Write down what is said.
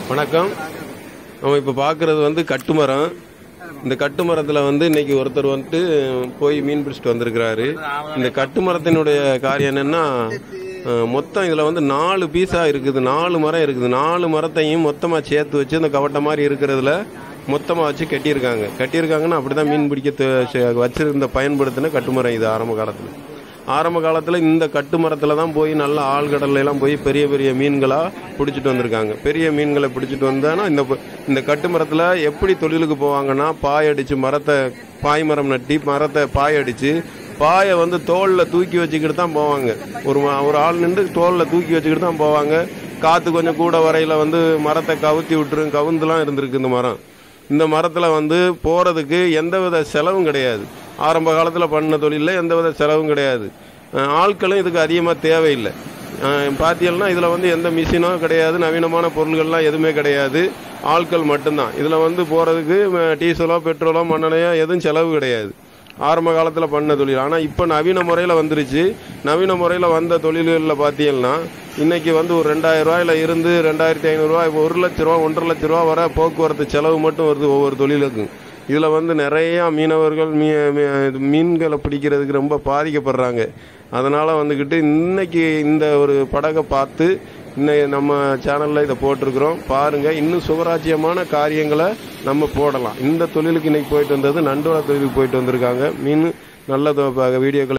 வணக்கம் நம்ம இப்போ பார்க்குறது வந்து கட்டுமரம் இந்த கட்டுமரத்தில் வந்து இன்னைக்கு ஒருத்தர் வந்துட்டு போய் மீன் பிடிச்சிட்டு வந்திருக்கிறாரு இந்த கட்டுமரத்தினுடைய காரியம் என்னன்னா அஹ், மொத்தம் இதில் வந்து நாலு பீஸாக இருக்குது நாலு மரம் இருக்குது நாலு மரத்தையும் மொத்தமாக சேர்த்து வச்சு இந்த கவட்டை மாதிரி இருக்கிறதுல மொத்தமாக வச்சு கட்டியிருக்காங்க கட்டியிருக்காங்கன்னா அப்படி தான் மீன் பிடிக்க த- ச- வச்சிருந்த பயன்படுத்தின கட்டுமரம் இது ஆரம்ப காலத்தில் ஆரம்ப காலத்தில் இந்த கட்டுமரத்தில் தான் போய் நல்ல ஆழ்கடல்ல எல்லாம் போய் பெரிய பெரிய மீன்களாக பிடிச்சிட்டு வந்திருக்காங்க பெரிய மீன்களை பிடிச்சிட்டு வந்தானா இந்த ப- இந்த கட்டுமரத்தில் எப்படி தொழிலுக்கு போவாங்கன்னா பாய் அடித்து மரத்தை பாய் மரம் நட்டி மரத்தை பாய் அடித்து பாயை வந்து தோளில் தூக்கி வச்சுக்கிட்டு தான் போவாங்க ஒரு ம- ஒரு ஆள் நின்று தோளில் தூக்கி வச்சுக்கிட்டு தான் போவாங்க காற்று கொஞ்சம் கூட வரையில் வந்து மரத்தை கவுத்தி விட்டுரும் கவுந்துலாம் இருந்திருக்கு இந்த மரம் இந்த மரத்தில் வந்து போகிறதுக்கு எந்தவித செலவும் கிடையாது ஆரம்ப காலத்தில் பண்ண தொழிலில் எந்தவித செலவும் கிடையாது அஹ் ஆட்களும் இதுக்கு அதிகமாக தேவையில்லை பார்த்தீங்கன்னா இதில் வந்து எந்த மிஷினோ கிடையாது நவீனமான பொருள்கள்லாம் எதுவுமே கிடையாது ஆட்கள் மட்டும்தான் இதில் வந்து போகிறதுக்கு டீசலோ பெட்ரோலோ மண்ணெண்ணையோ எதுவும் செலவு கிடையாது ஆரம்ப காலத்தில் பண்ண தொழில் ஆனால் இப்போ நவீன முறையில் வந்துருச்சு நவீன முறையில் வந்த தொழில்களில் பார்த்தீங்கன்னா இன்னைக்கு வந்து ஒரு ரெண்டாயிரம் ரூபாயில இருந்து ரெண்டாயிரத்தி ஐநூறுரூவா இப்போ ஒரு லட்ச ரூபா ஒன்றரை லட்ச ரூபா வர போக்குவரத்து செலவு மட்டும் வருது ஒவ்வொரு தொழிலுக்கும் இதில் வந்து நிறையா மீனவர்கள் மீ மீ- இது மீன்களை பிடிக்கிறதுக்கு ரொம்ப பாதிக்கப்படுறாங்க அதனால் வந்துக்கிட்டு இன்னைக்கு இந்த ஒரு படகை பார்த்து இன்னைக்கு நம்ம சேனலில் இதை போட்டிருக்கிறோம் பாருங்கள் இன்னும் சுவராஜ்யமான காரியங்களை நம்ம போடலாம் இந்த தொழிலுக்கு இன்னைக்கு போயிட்டு வந்தது நண்டோட தொழிலுக்கு போயிட்டு வந்திருக்காங்க மீன் நல்ல வீடியோக்களை